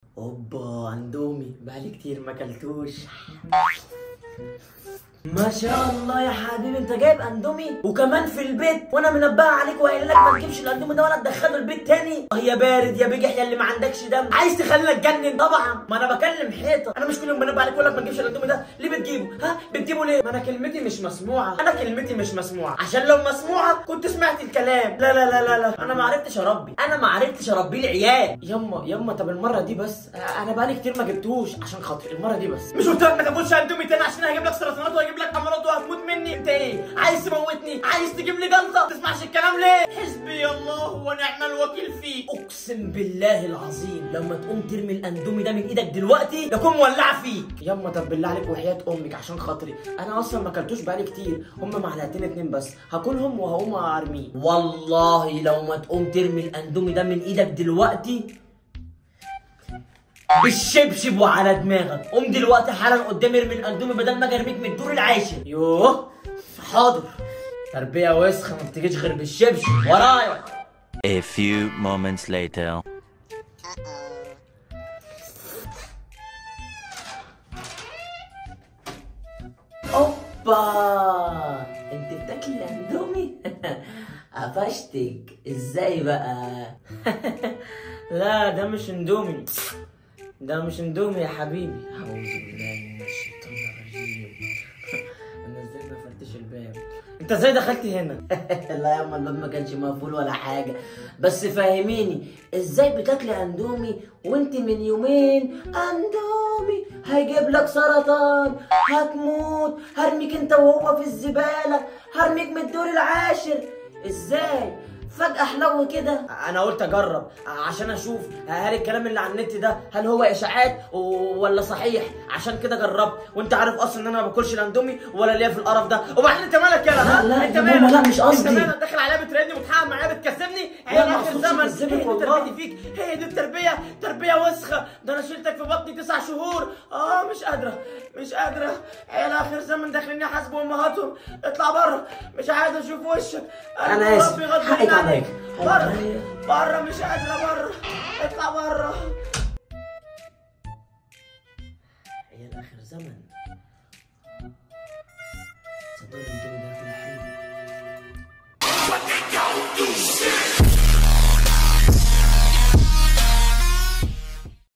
اوبا اندومي بقالي كتير ما اكلتوش ما شاء الله يا حبيبي انت جايب اندومي وكمان في البيت وانا منبهه عليك وقايل لك ما تجيبش الاندومي ده ولا تدخله البيت تاني اه يا بارد يا بجح يا اللي ما عندكش دم عايز تخلينا اتجنن طبعا ما انا بكلم حيطه انا مش كل يوم بنبه عليك اقول لك ما تجيبش الاندومي ده ليه بتجيبه ها بتجيبه ليه ما انا كلمتي مش مسموعه انا كلمتي مش مسموعه عشان لو مسموعه كنت سمعت الكلام لا لا لا لا, لا. انا ما عرفتش اربي انا ما عرفتش اربي العيال يما يما طب المره دي بس انا بقالي كتير ما جبتوش عشان خاطري المره دي بس مش قلت لك ما تاكلش اندومي تاني عشان هجيب لك سرطانات وهجيب لك امراض وهتموت مني انت ايه عايز تموتني عايز تجيب لي جلطه ما تسمعش الكلام ليه حسبي الله ونعم الوكيل فيك اقسم بالله العظيم لما تقوم ترمي الاندومي ده من ايدك دلوقتي يكون مولعه فيك يما طب بالله عليك وحياه امك عشان خاطري انا اصلا ما اكلتوش بقالي كتير هم معلقتين اتنين بس هاكلهم وهقوم ارميه والله لو ما تقوم ترمي الاندومي ده من ايدك دلوقتي بالشبشب وعلى دماغك قوم دلوقتي حالا قدامي ارمي الاندومي بدل ما اجي ارميك من الدور العاشر يوه حاضر تربيه وسخه ما بتجيش غير بالشبشب ورايا A few moments later. اوبا انت بتاكلي اندومي قفشتك ازاي بقى لا ده مش اندومي ده مش اندومي يا حبيبي اعوذ بالله من الشيطان الرجيم انا ازاي ما فتش الباب انت ازاي دخلت هنا لا يا اما الباب ما كانش مقفول ولا حاجه بس فهميني ازاي بتاكلي اندومي وانت من يومين اندومي هيجيب لك سرطان هتموت هرميك انت وهو في الزباله هرميك من الدور العاشر ازاي فجأة حلو كده أنا قلت أجرب عشان أشوف هل الكلام اللي على النت ده هل هو إشاعات و- ولا صحيح عشان كده جربت وأنت عارف أصلا إن أنا ما باكلش الأندومي ولا ليا في القرف ده وبعدين أنت مالك يلا ها؟ لا، لا، أنت يا مالك ماما، لا، مش قصدي. أنت مالك داخل عليا بترني وتحقق معايا بتكسبني هي لا، ما آخر أقصدش زمن أكذبك هي دي والله. تربيتي فيك هي دي التربية تربية وسخة ده أنا شلتك في بطني تسع شهور أه مش قادرة مش قادرة عيال آخر زمن داخلين يحاسبوا أمهاتهم اطلع بره مش عايز أشوف وشك أنا آسف. ربي غضبان حقك عليا. عليك حقك بره عليا. بره مش قادرة بره اطلع بره عيال آخر زمن